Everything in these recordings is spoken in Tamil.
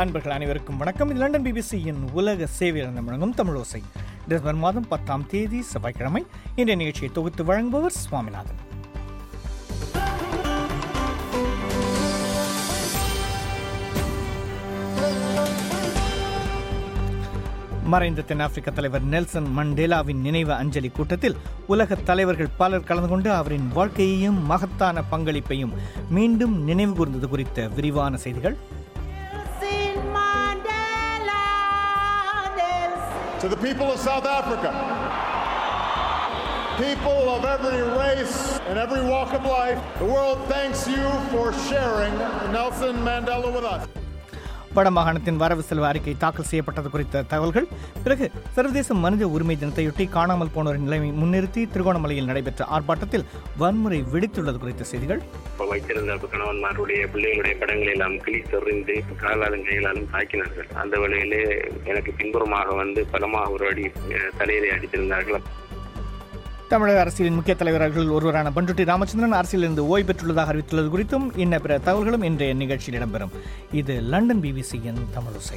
அன்பர்கள் அனைவருக்கும் வணக்கம் இது லண்டன் பிபிசியின் உலக சேவையிலிருந்து வழங்கும் தமிழோசை டிசம்பர் மாதம் பத்தாம் தேதி செவ்வாய்க்கிழமை இன்றைய நிகழ்ச்சியை தொகுத்து வழங்குபவர் சுவாமிநாதன் மறைந்த தென்னாப்பிரிக்க தலைவர் நெல்சன் மண்டேலாவின் நினைவு அஞ்சலி கூட்டத்தில் உலக தலைவர்கள் பலர் கலந்து கொண்டு அவரின் வாழ்க்கையையும் மகத்தான பங்களிப்பையும் மீண்டும் நினைவு கூர்ந்தது குறித்த விரிவான செய்திகள் Nelson Mandela, Nelson. To the people of South Africa, people of every race and every walk of life, the world thanks you for sharing Nelson Mandela with us. வடமாகாணத்தின் வரவு செலவு அறிக்கை தாக்கல் செய்யப்பட்டது குறித்த தகவல்கள் பிறகு சர்வதேச மனித உரிமை தினத்தையொட்டி காணாமல் போனோரின் நிலைமை முன்னிறுத்தி திருகோணமலையில் நடைபெற்ற ஆர்ப்பாட்டத்தில் வன்முறை வெடித்துள்ளது குறித்த செய்திகள் இப்ப வைத்திருந்த கணவன்மாருடைய பிள்ளைகளுடைய படங்களை எல்லாம் கிளி சொறிந்து காலாலும் கைகளாலும் தாக்கினார்கள் அந்த வேளையிலே எனக்கு பின்புறமாக வந்து பலமாக ஒரு அடி அஹ், தலையிலே அடித்திருந்தார்கள் தமிழக அரசியலின் முக்கிய தலைவர்கள் ஒருவரான பண்டுட்டி ராமச்சந்திரன் அரசியலிருந்து ஓய்வு பெற்றுள்ளதாக அறிவித்துள்ளது குறித்தும் இன்ன பிற தகவல்களும் இன்றைய நிகழ்ச்சியில் இடம்பெறும் இது லண்டன் பிபிசியின் தமிழோசை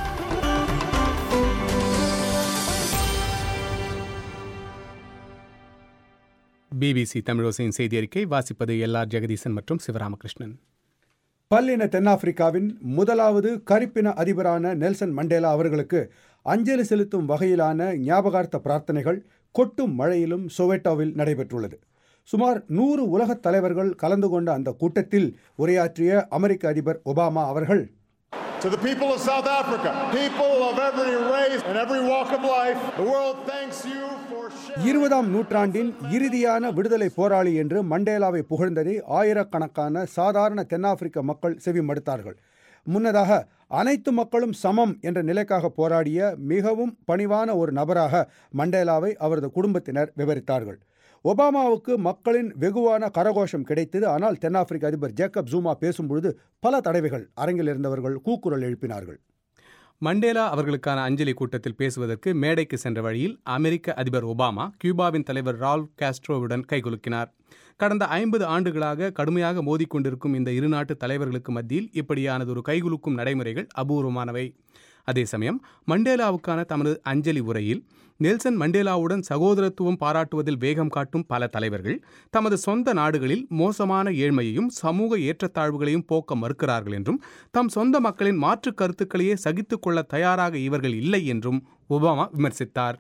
பிபிசி தமிழோசையின் செய்தி அறிக்கை வாசிப்பது எல் ஆர் ஜெகதீசன் மற்றும் சிவராமகிருஷ்ணன் பல்லின தென்னாப்பிரிக்காவின் முதலாவது கருப்பின அதிபரான நெல்சன் மண்டேலா அவர்களுக்கு அஞ்சலி செலுத்தும் வகையிலான ஞாபகார்த்த பிரார்த்தனைகள் கொட்டும் மழையிலும் சொவேட்டோவில் நடைபெற்றுள்ளது சுமார் நூறு உலகத் தலைவர்கள் கலந்து கொண்ட அந்த கூட்டத்தில் உரையாற்றிய அமெரிக்க அதிபர் ஒபாமா அவர்கள் To the people of South Africa, people of every race and every walk of life, the world thanks you for sharing. இருபதாம் நூற்றாண்டின் இறுதியான விடுதலை போராளி என்று மண்டேலாவை புகழ்ந்ததை ஆயிரக்கணக்கான சாதாரண தென்னாப்பிரிக்க மக்கள் செவிமடுத்தார்கள் முன்னதாக அனைத்து மக்களும் சமம் என்ற நிலைக்காக போராடிய மிகவும் பணிவான ஒரு நபராக மண்டேலாவை அவரது குடும்பத்தினர் விவரித்தார்கள் ஒபாமாவுக்கு மக்களின் வெகுவான கரகோஷம் கிடைத்தது ஆனால் தென்னாப்பிரிக்க அதிபர் ஜேக்கப் ஜூமா பேசும்பொழுது பல தடவைகள் அரங்கில் இருந்தவர்கள் கூக்குரல் எழுப்பினார்கள் மண்டேலா அவர்களுக்கான அஞ்சலி கூட்டத்தில் பேசுவதற்கு மேடைக்கு சென்ற வழியில் அமெரிக்க அதிபர் ஒபாமா கியூபாவின் தலைவர் ரால் காஸ்ட்ரோவுடன் கைகுலுக்கினார் கடந்த ஐம்பது ஆண்டுகளாக கடுமையாக மோதிக்கொண்டிருக்கும் இந்த இரு நாட்டு தலைவர்களுக்கு மத்தியில் இப்படியானது ஒரு கைகுலுக்கும் நடைமுறைகள் அபூர்வமானவை அதே சமயம் மண்டேலாவுக்கான தமது அஞ்சலி உரையில் நெல்சன் மண்டேலாவுடன் சகோதரத்துவம் பாராட்டுவதில் வேகம் காட்டும் பல தலைவர்கள் தமது சொந்த நாடுகளில் மோசமான ஏழ்மையையும் சமூக ஏற்றத்தாழ்வுகளையும் போக்க மறுக்கிறார்கள் என்றும் தம் சொந்த மக்களின் மாற்றுக் கருத்துக்களையே சகித்துக் கொள்ள தயாராக இவர்கள் இல்லை என்றும் ஒபாமா விமர்சித்தார்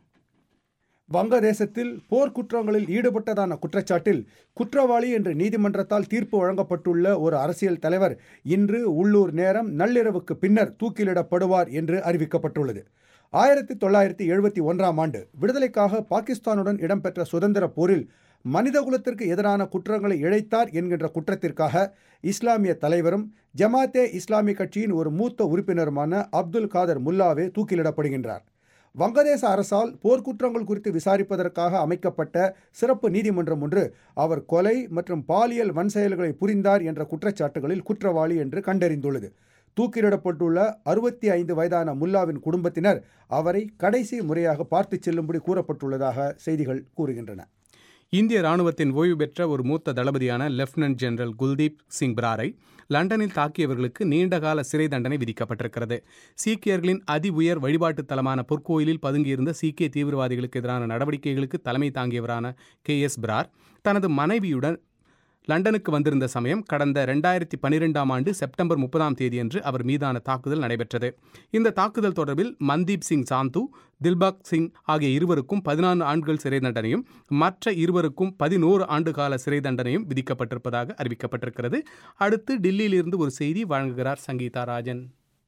வங்கதேசத்தில் போர்க்குற்றங்களில் ஈடுபட்டதான குற்றச்சாட்டில் குற்றவாளி என்று நீதிமன்றத்தால் தீர்ப்பு வழங்கப்பட்டுள்ள ஒரு அரசியல் தலைவர் இன்று உள்ளூர் நேரம் நள்ளிரவுக்கு பின்னர் தூக்கிலிடப்படுவார் என்று அறிவிக்கப்பட்டுள்ளது ஆயிரத்தி தொள்ளாயிரத்தி எழுபத்தி ஒன்றாம் ஆண்டு விடுதலைக்காக பாகிஸ்தானுடன் இடம்பெற்ற சுதந்திர போரில் மனிதகுலத்திற்கு எதிரான குற்றங்களை இழைத்தார் என்கின்ற குற்றத்திற்காக இஸ்லாமிய தலைவரும் ஜமாத்தே இஸ்லாமி கட்சியின் ஒரு மூத்த உறுப்பினருமான அப்துல் காதர் முல்லாவே தூக்கிலிடப்படுகின்றார் வங்கதேச அரசால் போர்க்குற்றங்கள் குறித்து விசாரிப்பதற்காக அமைக்கப்பட்ட சிறப்பு நீதிமன்றம் ஒன்று அவர் கொலை மற்றும் பாலியல் வன்செயல்களை புரிந்தார் என்ற குற்றச்சாட்டுகளில் குற்றவாளி என்று கண்டறிந்துள்ளது தூக்கிலிடப்பட்டுள்ள அறுபத்தி ஐந்து வயதான முல்லாவின் குடும்பத்தினர் அவரை கடைசி முறையாக பார்த்துச் செல்லும்படி கூறப்பட்டுள்ளதாக செய்திகள் கூறுகின்றன இந்திய ராணுவத்தின் ஓய்வு பெற்ற ஒரு மூத்த தளபதியான லெப்டினன்ட் ஜெனரல் குல்தீப் சிங் பிராரை லண்டனில் தாக்கியவர்களுக்கு நீண்டகால சிறை தண்டனை விதிக்கப்பட்டிருக்கிறது சீக்கியர்களின் அதி உயர் வழிபாட்டுத் தலமான பொற்கோயிலில் பதுங்கியிருந்த சீக்கிய தீவிரவாதிகளுக்கு எதிரான நடவடிக்கைகளுக்கு தலைமை தாங்கியவரான கே எஸ் பிரார் தனது மனைவியுடன் லண்டனுக்கு வந்திருந்த சமயம் கடந்த ரெண்டாயிரத்தி பன்னிரெண்டாம் ஆண்டு செப்டம்பர் முப்பதாம் தேதியன்று அவர் மீதான தாக்குதல் நடைபெற்றது இந்த தாக்குதல் தொடர்பில் மன்தீப் சிங் சாந்து தில்பாக் சிங் ஆகிய இருவருக்கும் பதினான்கு ஆண்டுகள் சிறை தண்டனையும் மற்ற இருவருக்கும் பதினோரு ஆண்டு கால சிறை தண்டனையும் விதிக்கப்பட்டிருப்பதாக அறிவிக்கப்பட்டிருக்கிறது அடுத்து டில்லியிலிருந்து ஒரு செய்தி வழங்குகிறார் சங்கீதா ராஜன்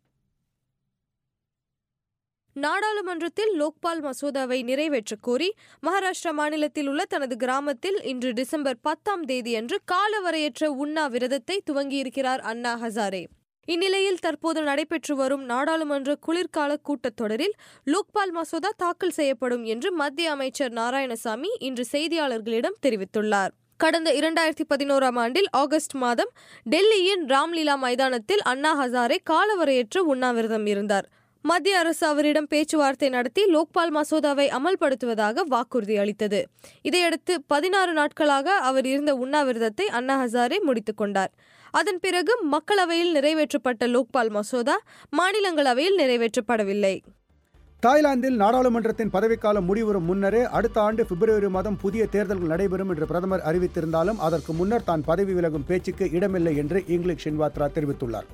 நாடாளுமன்றத்தில் லோக்பால் மசோதாவை நிறைவேற்றக் கோரி மகாராஷ்டிரா மாநிலத்தில் உள்ள தனது கிராமத்தில் இன்று டிசம்பர் பத்தாம் தேதியன்று காலவரையற்ற உண்ணாவிரதத்தை துவங்கியிருக்கிறார் அண்ணா ஹசாரே இந்நிலையில் தற்போது நடைபெற்று வரும் நாடாளுமன்ற குளிர்கால கூட்டத்தொடரில் லோக்பால் மசோதா தாக்கல் செய்யப்படும் என்று மத்திய அமைச்சர் நாராயணசாமி இன்று செய்தியாளர்களிடம் தெரிவித்துள்ளார் கடந்த இரண்டாயிரத்தி பதினோராம் ஆண்டில் ஆகஸ்ட் மாதம் டெல்லியின் ராம்லீலா மைதானத்தில் அண்ணா ஹசாரே காலவரையற்ற உண்ணாவிரதம் இருந்தார் மத்திய அரசு அவரிடம் பேச்சுவார்த்தை நடத்தி லோக்பால் மசோதாவை அமல்படுத்துவதாக வாக்குறுதி அளித்தது இதையடுத்து பதினாறு நாட்களாக அவர் இருந்த உண்ணாவிரதத்தை அண்ணா ஹசாரே முடித்துக் கொண்டார் அதன் பிறகு மக்களவையில் நிறைவேற்றப்பட்ட லோக்பால் மசோதா மாநிலங்களவையில் நிறைவேற்றப்படவில்லை தாய்லாந்தில் நாடாளுமன்றத்தின் பதவிக்காலம் முடிவரும் முன்னரே அடுத்த ஆண்டு பிப்ரவரி மாதம் புதிய தேர்தல்கள் நடைபெறும் என்று பிரதமர் அறிவித்திருந்தாலும் அதற்கு முன்னர் தான் பதவி விலகும் பேச்சுக்கு இடமில்லை என்று இங்கிலீஷ் ஷின்வாத்ரா தெரிவித்துள்ளார்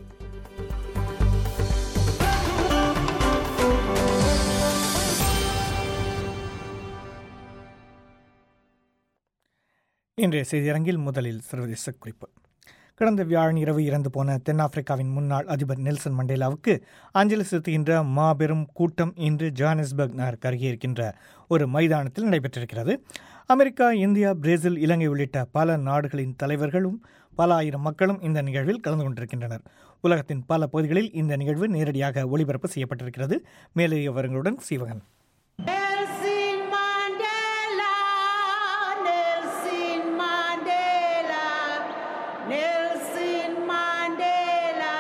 இன்றைய செய்தியரங்கில் முதலில் சர்வதேச குறிப்பு கடந்த வியாழன் இரவு இறந்து போன தென்னாப்பிரிக்காவின் முன்னாள் அதிபர் நெல்சன் மண்டேலாவுக்கு அஞ்சலி செலுத்துகின்ற மாபெரும் கூட்டம் இன்று ஜோஹானஸ்பர்க் நகருக்கு அருகே இருக்கின்ற ஒரு மைதானத்தில் நடைபெற்றிருக்கிறது அமெரிக்கா இந்தியா பிரேசில் இலங்கை உள்ளிட்ட பல நாடுகளின் தலைவர்களும் பல ஆயிரம் மக்களும் இந்த நிகழ்வில் கலந்து கொண்டிருக்கின்றனர் உலகத்தின் பல பகுதிகளில் இந்த நிகழ்வு நேரடியாக ஒளிபரப்பு செய்யப்பட்டிருக்கிறது மேலே விவரங்களுடன் சீவகன் Nelson Mandela, Nelson Mandela, Nelson Mandela,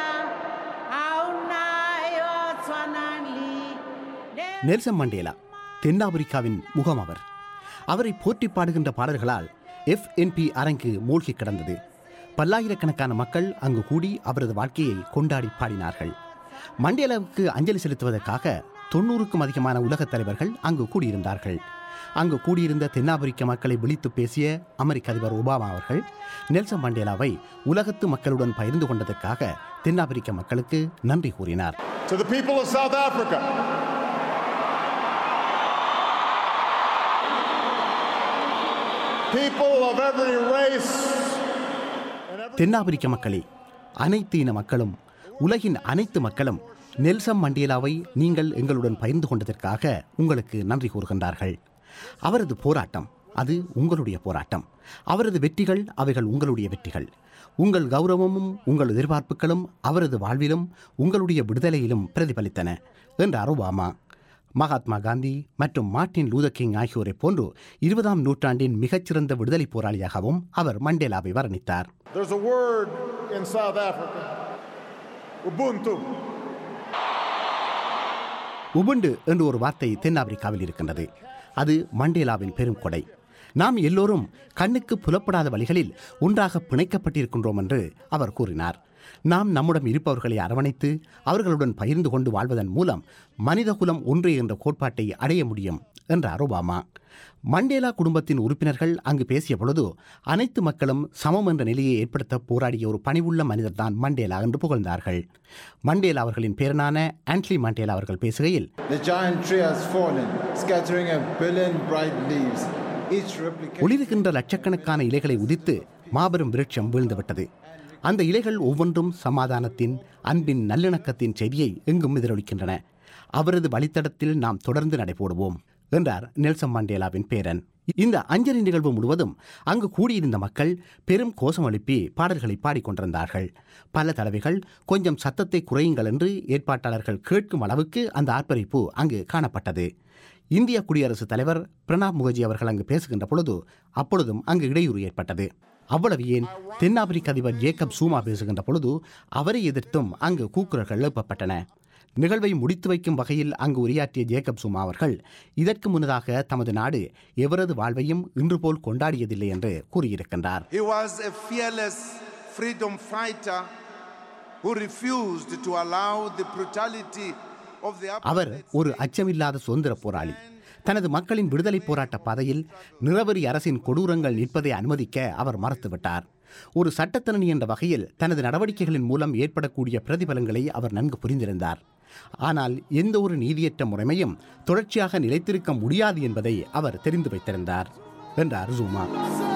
Aunayo Twananli. Nelson Mandela தென்னாப்பிரிக்காவின் முகம் அவர் அவரை போற்றி பாடுகின்ற பாடல்களால் எஃப்என்பி அரங்கு மூழ்கி கிடந்தது பல்லாயிரக்கணக்கான மக்கள் அங்கு கூடி அவரது வாழ்க்கையை கொண்டாடி பாடினார்கள் மண்டேலாவுக்கு அஞ்சலி செலுத்துவதற்காக தொண்ணூறுக்கும் அதிகமான உலகத் தலைவர்கள் அங்கு கூடியிருந்தார்கள் அங்கு கூடியிருந்த தென்னாப்பிரிக்க மக்களை விழித்து பேசிய அமெரிக்க அதிபர் ஒபாமா அவர்கள் நெல்சன் மண்டேலாவை உலகத்து மக்களுடன் பகிர்ந்து கொண்டதற்காக தென்னாப்பிரிக்க மக்களுக்கு நன்றி கூறினார் To the people of South Africa, people of every race and every தென்னாப்பிரிக்க மக்களே அனைத்து இன மக்களும் உலகின் அனைத்து மக்களும் நெல்சன் மண்டேலாவை நீங்கள் எங்களுடன் பகிர்ந்து கொண்டதற்காக உங்களுக்கு நன்றி கூறுகின்றார்கள் அவரது போராட்டம் அது உங்களுடைய போராட்டம் அவரது வெற்றிகள் அவைகள் உங்களுடைய வெற்றிகள் உங்கள் கௌரவமும் உங்கள் எதிர்பார்ப்புகளும் அவரது வாழ்விலும் உங்களுடைய விடுதலையிலும் பிரதிபலித்தன என்றார் ஒபாமா மகாத்மா காந்தி மற்றும் மார்ட்டின் லூதர் கிங் ஆகியோரைப் போன்று இருபதாம் நூற்றாண்டின் மிகச்சிறந்த விடுதலை போராளியாகவும் அவர் மண்டேலாவை வர்ணித்தார் There's a word in South Africa, Ubuntu. Ubuntu என்று ஒரு வார்த்தை தென்னாப்பிரிக்காவில் இருக்கின்றது அது மண்டேலாவின் பெரும் கொடை நாம் எல்லோரும் கண்ணுக்கு புலப்படாத வழிகளில் ஒன்றாக பிணைக்கப்பட்டிருக்கின்றோம் என்று அவர் கூறினார் நாம் நம்முடன் இருப்பவர்களை அரவணைத்து அவர்களுடன் பகிர்ந்து கொண்டு வாழ்வதன் மூலம் மனிதகுலம் ஒன்று என்ற கோட்பாட்டை அடைய முடியும் என்றார் ஒபாமா மண்டேலா குடும்பத்தின் உறுப்பினர்கள் அங்கு பேசிய பொழுது அனைத்து மக்களும் சமம் என்ற நிலையை ஏற்படுத்த போராடிய ஒரு பணிவுள்ள மனிதர்தான் மண்டேலா என்று புகழ்ந்தார்கள் மண்டேலா அவர்களின் பேரனான ஆண்ட்லி மண்டேலா அவர்கள் பேசுகையில் The giant tree has fallen, scattering a billion bright leaves, each replicating. ஒளிருகின்ற லட்சக்கணக்கான இலைகளை உதித்து மாபெரும் விருட்சம் வீழ்ந்துவிட்டது அந்த இலைகள் ஒவ்வொன்றும் சமாதானத்தின் அன்பின் நல்லிணக்கத்தின் செய்தியை எங்கும் எதிரொலிக்கின்றன அவரது வழித்தடத்தில் நாம் தொடர்ந்து நடைபோடுவோம் என்றார் நெல்சன் மண்டேலாவின் பேரன் இந்த அஞ்சலி நிகழ்வு முழுவதும் அங்கு கூடியிருந்த மக்கள் பெரும் கோஷம் எழுப்பி பாடல்களை பாடிக்கொண்டிருந்தார்கள் பல தடவைகள் கொஞ்சம் சத்தத்தை குறையுங்கள் என்று ஏற்பாட்டாளர்கள் கேட்கும் அளவுக்கு அந்த ஆர்ப்பரிப்பு அங்கு காணப்பட்டது இந்திய குடியரசுத் தலைவர் பிரணாப் முகர்ஜி அவர்கள் அங்கு பேசுகின்ற பொழுது அப்பொழுதும் அங்கு இடையூறு ஏற்பட்டது அவ்வளவு ஏன் தென்னாப்பிரிக்க அதிபர் ஜேக்கப் சூமா பேசுகின்ற பொழுது அவரை எதிர்த்தும் அங்கு கூக்குரல்கள் எழுப்பப்பட்டன நிகழ்வை முடித்து வைக்கும் வகையில் அங்கு உரையாற்றிய ஜேக்கப் சுமா அவர்கள் இதற்கு முன்னதாக தமது நாடு எவரது வாழ்வையும் இன்று போல் கொண்டாடியதில்லை என்று கூறியிருக்கின்றார் He was a fearless freedom fighter who refused to allow the brutality of the அவர் ஒரு அச்சமில்லாத சுதந்திர போராளி தனது மக்களின் விடுதலை போராட்ட பாதையில் நிறவரி அரசின் கொடூரங்கள் நிற்பதை அனுமதிக்க அவர் மறுத்துவிட்டார் ஒரு சட்டத்தரணி என்ற வகையில் தனது நடவடிக்கைகளின் மூலம் ஏற்படக்கூடிய பிரதிபலங்களை அவர் நன்கு புரிந்திருந்தார் ஆனால் எந்த ஒரு நீதியற்ற முறைமையும் தொடர்ச்சியாக நிலைத்திருக்க முடியாது என்பதை அவர் தெரிந்து வைத்திருந்தார் என்றார் ஜூமா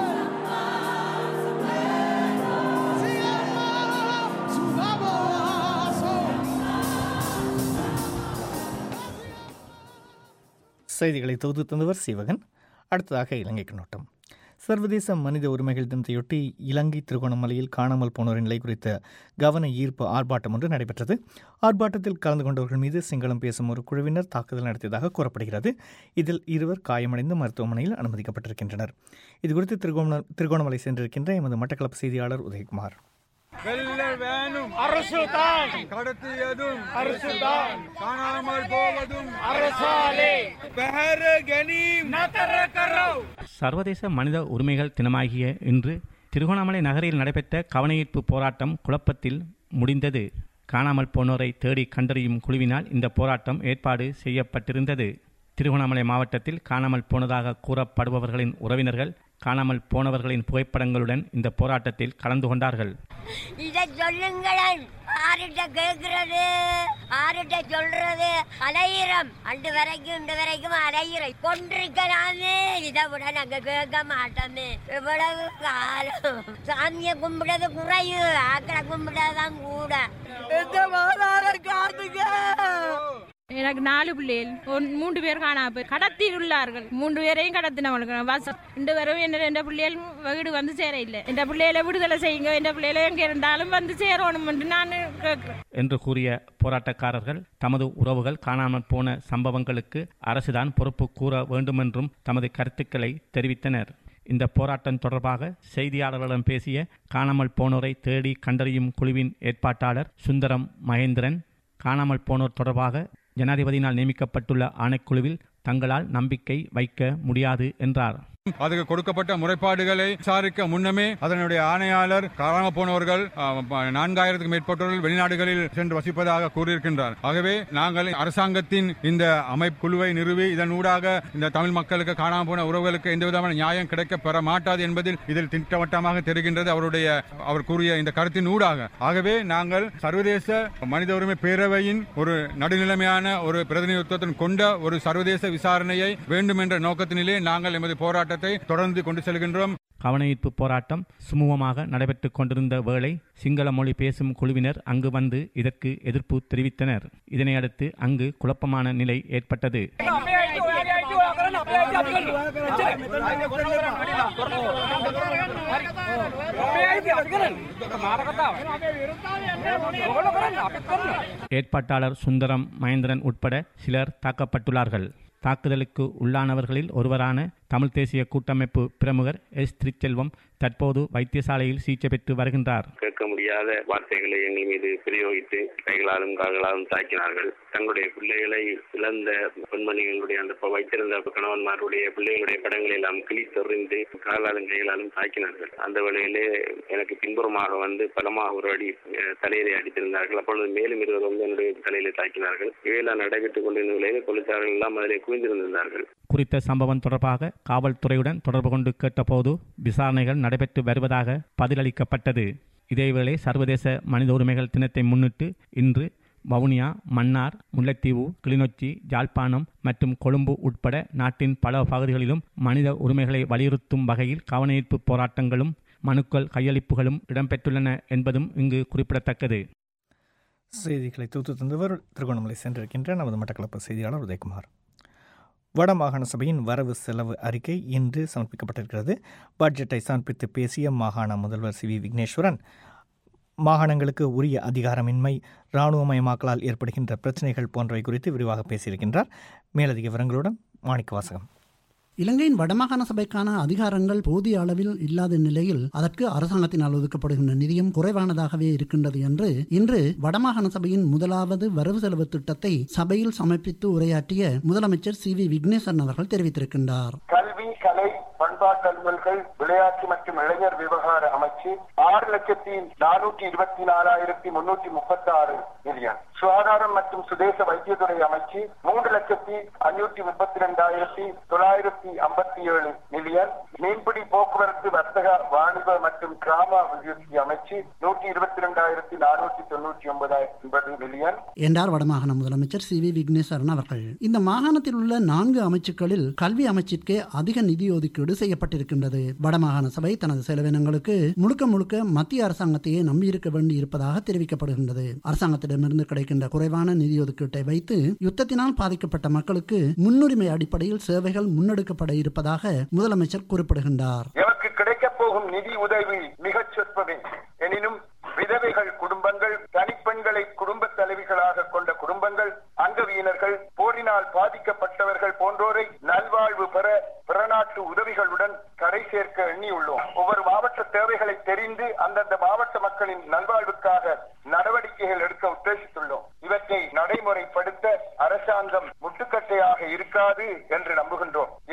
செய்திகளை தொகுத்து தந்தவர் சிவகன் அடுத்ததாக இலங்கைக்கு நோட்டம் சர்வதேச மனித உரிமைகள் தினத்தையொட்டி இலங்கை திருகோணமலையில் காணாமல் போனோரின் நிலை குறித்த கவன ஈர்ப்பு ஆர்ப்பாட்டம் ஒன்று நடைபெற்றது ஆர்ப்பாட்டத்தில் கலந்து கொண்டவர்கள் மீது சிங்களம் பேசும் ஒரு குழுவினர் தாக்குதல் நடத்தியதாக கூறப்படுகிறது இதில் இருவர் காயமடைந்து மருத்துவமனையில் அனுமதிக்கப்பட்டிருக்கின்றனர் இதுகுறித்து திருகோண திருகோணமலை சென்றிருக்கின்ற எமது மட்டக்களப்பு செய்தியாளர் உதயகுமார் வெல்ல வேணும் அரசுதான் கடத்தியதும் அரசுதான் காணாமல் போவதும் அரசாலே பெஹர கனீம் நதர கரோ சர்வதேச மனித உரிமைகள் தினமாகிய இன்று திருகோணமலை நகரில் நடைபெற்ற கவனஈர்ப்பு போராட்டம் குழப்பத்தில் முடிந்தது காணாமல் போனோரை தேடி கண்டறியும் குழுவினால் இந்த போராட்டம் ஏற்பாடு செய்யப்பட்டிருந்தது திருகோணமலை மாவட்டத்தில் காணாமல் போனதாக கூறப்படுபவர்களின் உறவினர்கள் காணாமல் போனவர்களின் புகைப்படங்களுடன் இந்த போராட்டத்தில் கலந்து கொண்டார்கள் இதை சொல்லுங்களேன் ஆறுகிட்ட கேட்கறது ஆறுகிட்ட சொல்றது அலையிறம் அண்டு வரைக்கும் இண்டு வரைக்கும் அலையிறம் கொண்டிருக்கலாமே இதை விட நாங்க கேட்க மாட்டோமே இவ்வளவு காலம் சாமியை கும்பிடுறது குறைவு ஆக்களை கும்பிடாதான் கூட எந்த காத்துக்க எனக்கு நாலு பிள்ளைகள் ஒன்- மூன்று பேர் காணாம போய் கடத்தி உள்ளார்கள் மூன்று பேரையும் கடத்தினவங்களுக்கு பஸ் ரெண்டு பேரும் என்ன ரெண்டு பிள்ளைகள் வீடு வந்து சேர இல்லை இந்த பிள்ளைகளை விடுதலை செய்யுங்க இந்த பிள்ளைகளை எங்க இருந்தாலும் வந்து சேரணும் என்று நான் கேட்கிறேன் என்று கூறிய போராட்டக்காரர்கள் தமது உறவுகள் காணாமல் போன சம்பவங்களுக்கு அரசுதான் பொறுப்பு கூற வேண்டுமென்றும் தமது கருத்துக்களை தெரிவித்தனர் இந்த போராட்டம் தொடர்பாக செய்தியாளர்களிடம் பேசிய காணாமல் போனோரை தேடி கண்டறியும் குழுவின் ஏற்பாட்டாளர் சுந்தரம் மகேந்திரன் காணாமல் போனோர் தொடர்பாக ஜனாதிபதியினால் நியமிக்கப்பட்டுள்ள ஆணைக்குழுவில் தங்களால் நம்பிக்கை வைக்க முடியாது என்றார் அதுக்கு கொடுக்கப்பட்ட முறைப்பாடுகளை விசாரிக்க முன்னமே அதனுடைய ஆணையாளர் காணாமல் போனவர்கள் அஹ், ப- நான்காயிரத்துக்கும் மேற்பட்டவர்கள் வெளிநாடுகளில் சென்று வசிப்பதாக கூறியிருக்கின்றார் ஆகவே நாங்கள் அரசாங்கத்தின் இந்த அமைப்புக்குழுவை நிறுவி இதன் ஊடாக இந்த தமிழ் மக்களுக்கு காணாமல் போன உறவுகளுக்கு எந்த விதமான நியாயம் கிடைக்க பெற மாட்டாது என்பதில் இதில் திட்டவட்டமாக தெரிகின்றது அவருடைய அவர் கூறிய இந்த கருத்தின் ஊடாக ஆகவே நாங்கள் சர்வதேச மனித உரிமை பேரவையின் ஒரு நடுநிலைமையான ஒரு பிரதிநிதித்துவத்துடன் கொண்ட ஒரு சர்வதேச விசாரணையை வேண்டும் என்ற நோக்கத்தினிலே நாங்கள் எமது போராட்டத்தை தொடர்ந்து கொண்டு செல்கின்றோம் கவனஈர்ப்பு போராட்டம் சுமூகமாக நடைபெற்றுக் கொண்டிருந்த வேளை சிங்கள மொழி பேசும் குழுவினர் அங்கு வந்து இதற்கு எதிர்ப்பு தெரிவித்தனர் இதனையடுத்து அங்கு குழப்பமான நிலை ஏற்பட்டது ஏற்பாட்டாளர் சுந்தரம் மகேந்திரன் உட்பட சிலர் தாக்கப்பட்டுள்ளார்கள் தாக்குதலுக்கு உள்ளானவர்களில் ஒருவரான தமிழ் தேசிய கூட்டமைப்பு பிரமுகர் எஸ் திருச்செல்வம் தற்போது வைத்தியசாலையில் சிகிச்சை பெற்று வருகின்றார் கேட்க முடியாத வார்த்தைகளை எங்கள் மீது பிரயோகித்து கைகளாலும் கால்களாலும் தாக்கினார்கள் தங்களுடைய பிள்ளைகளை இழந்த பெண்மணிகளுடைய அந்த ப- வைத்திருந்த கணவன்மாருடைய பிள்ளைகளுடைய படங்களை எல்லாம் கிழித்தெறிந்து காலாலும் கைகளாலும் தாக்கினார்கள் அந்த வேளையிலே எனக்கு பின்புறமாக வந்து பலமாக ஒரு அடி அஹ், தலையிலே அடித்திருந்தார்கள் அப்பொழுது மேலும் இருவர் வந்து என்னுடைய தலையிலே தாக்கினார்கள் இவையெல்லாம் நடைபெற்றுக் கொண்டிருந்த நிலையில் போலீசார்கள் எல்லாம் அதிலே குவிந்திருந்தார்கள் குறித்த சம்பவம் தொடர்பாக காவல்துறையுடன் தொடர்பு கொண்டு கேட்டபோது விசாரணைகள் நடைபெற்று வருவதாக பதிலளிக்கப்பட்டது இதேவேளை சர்வதேச மனித உரிமைகள் தினத்தை முன்னிட்டு இன்று வவுனியா மன்னார் முல்லைத்தீவு கிளிநொச்சி யாழ்ப்பாணம் மற்றும் கொழும்பு உட்பட நாட்டின் பல பகுதிகளிலும் மனித உரிமைகளை வலியுறுத்தும் வகையில் கவனஈர்ப்பு போராட்டங்களும் மனுக்கள் கையளிப்புகளும் இடம்பெற்றுள்ளன என்பதும் இங்கு குறிப்பிடத்தக்கது செய்திகளை தூத்து தந்தவர் திருகோணமலை சென்றிருக்கின்ற நமது மட்டக்களப்பு செய்தியாளர் உதயகுமார் வடமாகாண சபையின் வரவு செலவு அறிக்கை இன்று சமர்ப்பிக்கப்பட்டிருக்கிறது பட்ஜெட்டை சமர்ப்பித்து பேசிய மாகாண முதல்வர் சி வி விக்னேஸ்வரன் மாகாணங்களுக்கு உரிய அதிகாரமின்மை இராணுவமயமாக்கலால் ஏற்படுகின்ற பிரச்சனைகள் போன்றவை குறித்து விரிவாக பேசியிருக்கின்றார் மேலதிக விவரங்களுடன் மாணிக்க வாசகம் இலங்கையின் வடமாகாண சபைக்கான அதிகாரங்கள் போதிய அளவில் இல்லாத நிலையில் அதற்கு அரசாங்கத்தினால் ஒதுக்கப்படுகின்ற நிதியம் குறைவானதாகவே இருக்கின்றது என்று இன்று வடமாகாண சபையின் முதலாவது வரவு செலவு திட்டத்தை சபையில் சமர்ப்பித்து உரையாற்றிய முதலமைச்சர் சி வி விக்னேஸ்வரன் அவர்கள் தெரிவித்திருக்கின்றார் கல்வி கலை பண்பாட்டு அலுவல்கள் விளையாட்டு மற்றும் இளைஞர் விவகார அமைச்சு ஆறு லட்சத்தி நானூற்றி இருபத்தி நாலாயிரத்தி முன்னூற்றி முப்பத்தி ஆறு மில்லியன் சுகாதாரம் மற்றும் சுதேச வைத்தியத்துறை அமைச்சு மூன்று லட்சத்தி அஞ்சூற்றி முப்பத்தி ரெண்டாயிரத்தி தொள்ளாயிரத்தி ஐம்பத்தி ஏழு மில்லியன் மீன்பிடி போக்குவரத்து வர்த்தக வாணிப மற்றும் கிராம அபிவிருத்தி அமைச்சு நூற்றி இருபத்தி ரெண்டாயிரத்தி நானூற்றி தொண்ணூற்றி ஒன்பது மில்லியன் என்றார் வடமாகாண முதலமைச்சர் சி வி விக்னேஸ்வரன் அவர்கள் இந்த மாகாணத்தில் உள்ள நான்கு அமைச்சுக்களில் கல்வி அமைச்சிற்கே அதிக நிதி ஒதுக்கீடு செய்யப்பட்டிருக்கின்றது வடமாகாண சபை தனது செலவினங்களுக்கு முழுக்க முழுக்க மத்திய அரசாங்கத்தையே நம்பியிருக்க வேண்டி இருப்பதாக தெரிவிக்கப்படுகின்றது அரசாங்கத்திடமிருந்து கிடைக்கின்ற குறைவான நிதி ஒதுக்கீட்டை வைத்து யுத்தத்தினால் பாதிக்கப்பட்ட மக்களுக்கு முன்னுரிமை அடிப்படையில் சேவைகள் முன்னெடுக்கப்பட இருப்பதாக முதலமைச்சர் குறிப்பிடுகின்றார் எமக்கு கிடைக்கப் போகும் நிதி உதவி மிகச் சொற்பமே எனினும் விதவைகள் குடும்பங்கள் தனிப்பெண்களை குடும்ப தலைவிகளாக கொண்ட குடும்பங்கள் அங்கவீனர்கள் போரினால் பாதிக்கப்பட்டவர்கள் போன்றோரை நல்வாழ்வு பெற பிறநாட்டு உதவிகளுடன் கரை சேர்க்க எண்ணியுள்ளோம் ஒவ்வொரு மாவட்ட தேவைகளை தெரிந்து அந்தந்த மாவட்ட மக்களின் நல்வாழ்வுக்காக நடவடிக்கைகள் எடுக்க உத்தேசித்துள்ளோம் இவற்றை நடைமுறைப்படுத்த அரசாங்கம் முட்டுக்கட்டையாக இருக்காது என்று நம்புகின்றோம் எம் மக்களின்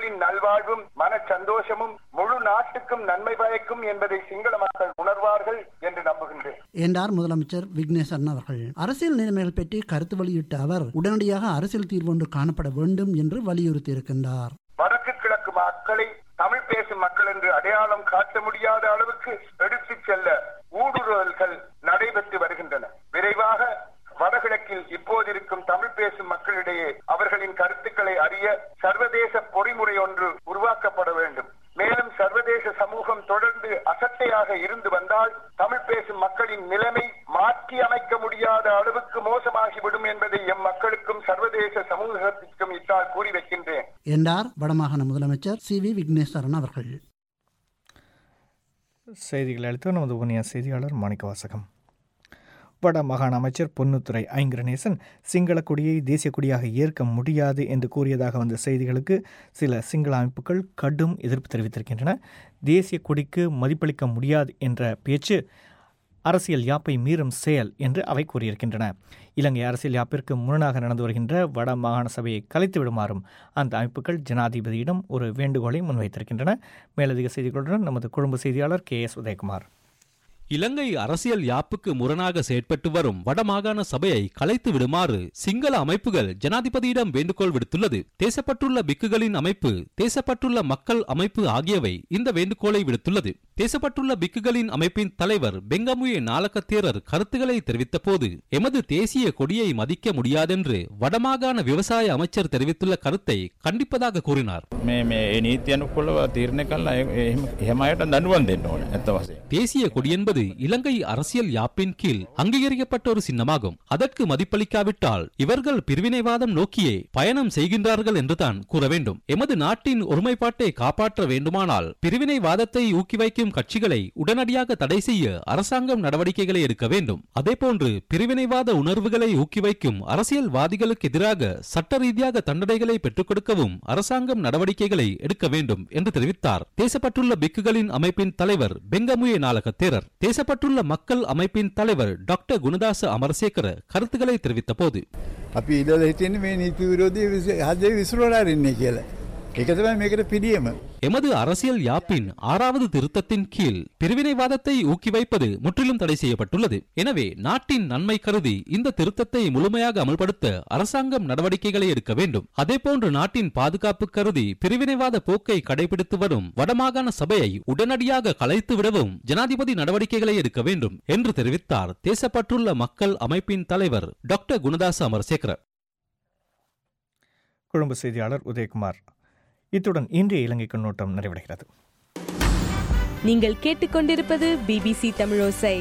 மக்களின் நல்வாழ்வும் மன சந்தோஷமும் முழு நாட்டுக்கும் நன்மை பயக்கும் என்பதை சிங்கள மக்கள் உணர்வார்கள் என்று நம்புகின்றேன் என்றார் முதலமைச்சர் விக்னேஸ்வரன் அவர்கள் அரசியல் நிலைமைகள் பற்றி கருத்து வெளியிட்ட அவர் உடனடியாக அரசியல் தீர்வு ஒன்று காணப்பட வேண்டும் என்று வலியுறுத்தியிருக்கின்றார் வடக்கு கிழக்கு மக்களை தமிழ் பேசும் மக்கள் என்று அடையாளம் காட்ட முடியாத அளவுக்கு எடுத்துச் செல்ல ஊடுருவல்கள் நடைபெற்று வருகின்றன விரைவாக வடகிழக்கில் இப்போதிருக்கும் தமிழ் பேசும் மக்களிடையே அவர்களின் கருத்துக்களை அறிய சர்வதேச பொறிமுறை ஒன்று உருவாக்கப்பட வேண்டும் மேலும் சர்வதேச சமூகம் தொடர்ந்து அசட்டையாக இருந்து வந்தால் தமிழ் பேசும் மக்களின் நிலைமை மாற்றி அமைக்க முடியாத அளவுக்கு மோசமாகிவிடும் என்பதை எம் மக்களுக்கும் சர்வதேச சமூகத்திற்கும் இத்தால் கூறி வைக்கின்றேன் என்றார் வடமாகாண முதலமைச்சர் சி வி விக்னேஸ்வரன் அவர்கள் செய்திகளை அளித்த நமது புனிய செய்தியாளர் மாணிக்க வாசகம் வட மாகாண அமைச்சர் பொன்னுத்துறை ஐங்கரநேசன் சிங்கள கொடியை தேசிய கொடியாக ஏற்க முடியாது என்று கூறியதாக வந்த செய்திகளுக்கு சில சிங்கள அமைப்புகள் கடும் எதிர்ப்பு தெரிவித்திருக்கின்றன தேசிய கொடிக்கு மதிப்பளிக்க முடியாது என்ற பேச்சு அரசியல் யாப்பை மீறும் செயல் என்று அவை கூறியிருக்கின்றன இலங்கை அரசியல் யாப்பிற்கு முரணாக நடந்து வருகின்ற வட மாகாண சபையை கலைத்து விடுமாறும் அந்த அமைப்புகள் ஜனாதிபதியிடம் ஒரு வேண்டுகோளை முன்வைத்திருக்கின்றன மேலதிக செய்திகளுடன் நமது குடும்ப செய்தியாளர் கே எஸ் உதயகுமார் இலங்கை அரசியல் யாப்புக்கு முரணாக செயற்பட்டு வரும் வடமாகாண சபையை கலைத்து விடுமாறு சிங்கள அமைப்புகள் ஜனாதிபதியிடம் வேண்டுகோள் விடுத்துள்ளது தேசப்பட்டுள்ள பிக்குகளின் அமைப்பு தேசப்பட்டுள்ள மக்கள் அமைப்பு ஆகியவை இந்த வேண்டுகோளை விடுத்துள்ளது தேசப்பட்டுள்ள பிக்குகளின் அமைப்பின் தலைவர் பெங்கமுயே நாலக்க தேரர் கருத்துக்களை தெரிவித்த போது எமது தேசிய கொடியை மதிக்க முடியாதென்று வடமாகாண விவசாய அமைச்சர் தெரிவித்துள்ள கருத்தை கண்டிப்பதாக கூறினார் මේ මේ ඒ නීති අනුකූලව තීරණය කළා එහෙම එහෙම අයට දඬුවම් දෙන්න ඕනේ ඇත්ත වශයෙන්. தேசிய கொடி என்பது இலங்கை அரசியல் யாப்பின் கீழ் அங்கீகரிக்கப்பட்ட ஒரு சின்னமாகும் அதற்கு மதிப்பளிக்காவிட்டால் இவர்கள் பிரிவினைவாதம் நோக்கியே பயணம் செய்கின்றார்கள் என்றுதான் கூற வேண்டும் எமது நாட்டின் ஒருமைப்பாட்டை காப்பாற்ற வேண்டுமானால் பிரிவினைவாதத்தை ஊக்கி வைக்கும் கட்சிகளை உடனடியாக தடை செய்ய அரசாங்கம் நடவடிக்கைகளை எடுக்க வேண்டும் அதேபோன்று பிரிவினைவாத உணர்வுகளை ஊக்கி வைக்கும் அரசியல்வாதிகளுக்கு எதிராக சட்ட ரீதியாக தண்டனைகளை பெற்றுக் கொடுக்கவும் அரசாங்கம் நடவடிக்கைகளை எடுக்க வேண்டும் என்று தெரிவித்தார் தேசப்பட்டுள்ள பிக்குகளின் அமைப்பின் தலைவர் பெங்கமுயே நாலக தேரர் தேசப்பட்டுள்ள மக்கள் அமைப்பின் தலைவர் டாக்டர் குணதாச அமரசேகர கருத்துக்களை தெரிவித்த போது අපි ඉඩල හිටන්නේ මේ නීති විරෝධී හදේ විසුරලාරන්නේ කියලා. ඒක තමයි මේකට පිළියම. எமது அரசியல் யாப்பின் ஆறாவது திருத்தத்தின் கீழ் பிரிவினைவாதத்தை ஊக்கி வைப்பது முற்றிலும் தடை செய்யப்பட்டுள்ளது எனவே நாட்டின் நன்மை கருதி இந்த திருத்தத்தை முழுமையாக அமல்படுத்த அரசாங்கம் நடவடிக்கைகளை எடுக்க வேண்டும் அதேபோன்று நாட்டின் பாதுகாப்பு கருதி பிரிவினைவாத போக்கை கடைபிடித்து வரும் வடமாகாண சபையை உடனடியாக கலைத்து விடவும் ஜனாதிபதி நடவடிக்கைகளை எடுக்க வேண்டும் என்று தெரிவித்தார் தேசப்பட்டுள்ள மக்கள் அமைப்பின் தலைவர் டாக்டர் குணதாச அமரசேகர குடும்ப செய்தியாளர் உதயகுமார் இத்துடன் இன்றைய இலங்கை கண்ணோட்டம் நிறைவடைகிறது நீங்கள் கேட்டுக்கொண்டிருப்பது பிபிசி தமிழோசை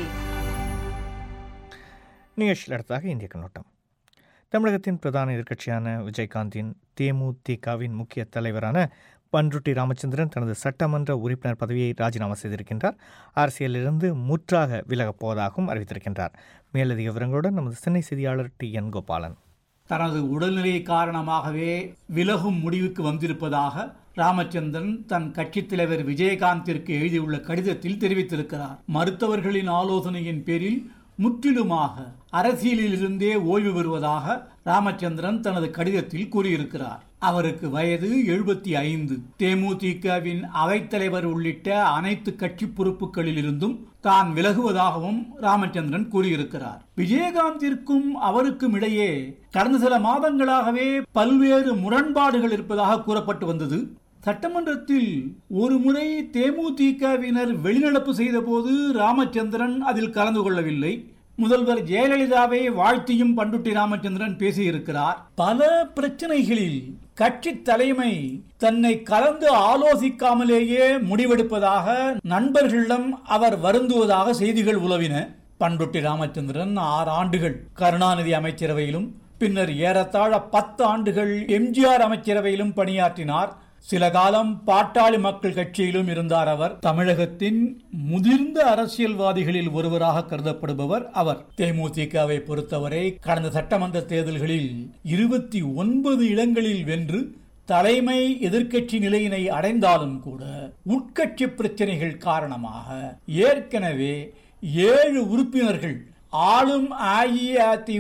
நிகழ்ச்சியில் அடுத்தாக இந்திய கண்ணோட்டம் தமிழகத்தின் பிரதான எதிர்க்கட்சியான விஜயகாந்தின் தேமுதிகவின் முக்கிய தலைவரான பன்ருட்டி ராமச்சந்திரன் தனது சட்டமன்ற உறுப்பினர் பதவியை ராஜினாமா செய்திருக்கின்றார் அரசியலிலிருந்து முற்றாக விலகப் போவதாகவும் அறிவித்திருக்கின்றார் மேலதிக விவரங்களுடன் நமது சென்னை செய்தியாளர் டி என் கோபாலன் தனது உடல்நிலை காரணமாகவே விலகும் முடிவுக்கு வந்திருப்பதாக ராமச்சந்திரன் தன் கட்சித் தலைவர் விஜயகாந்திற்கு எழுதியுள்ள கடிதத்தில் தெரிவித்திருக்கிறார் மருத்துவர்களின் ஆலோசனையின் பேரில் முற்றிலுமாக அரசியலிலிருந்தே ஓய்வு பெறுவதாக ராமச்சந்திரன் தனது கடிதத்தில் கூறியிருக்கிறார் அவருக்கு வயது எழுபத்தி ஐந்து தேமுதிகவின் அவைத்தலைவர் உள்ளிட்ட அனைத்து கட்சி பொறுப்புகளிலிருந்தும் தான் விலகுவதாகவும் ராமச்சந்திரன் கூறியிருக்கிறார் விஜயகாந்திற்கும் அவருக்கும் இடையே கடந்த சில மாதங்களாகவே பல்வேறு முரண்பாடுகள் இருப்பதாக கூறப்பட்டு வந்தது சட்டமன்றத்தில் ஒரு முறை தேமுதிகவினர் வெளிநடப்பு செய்தபோது ராமச்சந்திரன் அதில் கலந்து கொள்ளவில்லை முதல்வர் ஜெயலலிதாவை வாழ்த்தியும் பண்டுட்டி ராமச்சந்திரன் பேசியிருக்கிறார் பல பிரச்சனைகளில் கட்சி தலைமை தன்னை கலந்து ஆலோசிக்காமலேயே முடிவெடுப்பதாக நண்பர்களிடம் அவர் வருந்துவதாக செய்திகள் உலவின பண்டுட்டி ராமச்சந்திரன் ஆறு ஆண்டுகள் கருணாநிதி அமைச்சரவையிலும் பின்னர் ஏறத்தாழ பத்து ஆண்டுகள் எம்ஜிஆர் அமைச்சரவையிலும் பணியாற்றினார் சில காலம் பாட்டாளி மக்கள் கட்சியிலும் இருந்தார் அவர் தமிழகத்தின் முதிர்ந்த அரசியல்வாதிகளில் ஒருவராக கருதப்படுபவர் அவர் தேமுதிகவை பொறுத்தவரை கடந்த சட்டமன்ற தேர்தல்களில் இருபத்தி ஒன்பது இடங்களில் வென்று தலைமை எதிர்க்கட்சி நிலையினை அடைந்தாலும் கூட உட்கட்சி பிரச்சனைகள் காரணமாக ஏற்கனவே ஏழு உறுப்பினர்கள் ஆளும்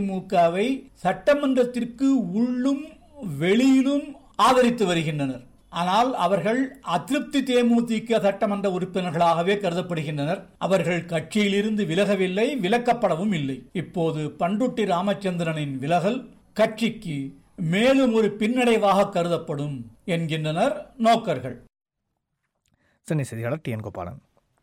அஇஅதிமுகவை சட்டமன்றத்திற்கு உள்ளும் வெளியிலும் ஆதரித்து வருகின்றனர் ஆனால் அவர்கள் அதிருப்தி தேமுதிக சட்டமன்ற உறுப்பினர்களாகவே கருதப்படுகின்றனர் அவர்கள் கட்சியிலிருந்து விலகவில்லை விலக்கப்படவும் இல்லை இப்போது பண்டுட்டி ராமச்சந்திரனின் விலகல் கட்சிக்கு மேலும் ஒரு பின்னடைவாக கருதப்படும் என்கின்றனர் நோக்கர்கள் சென்னை செய்தியாளர் டி என் கோபாலன்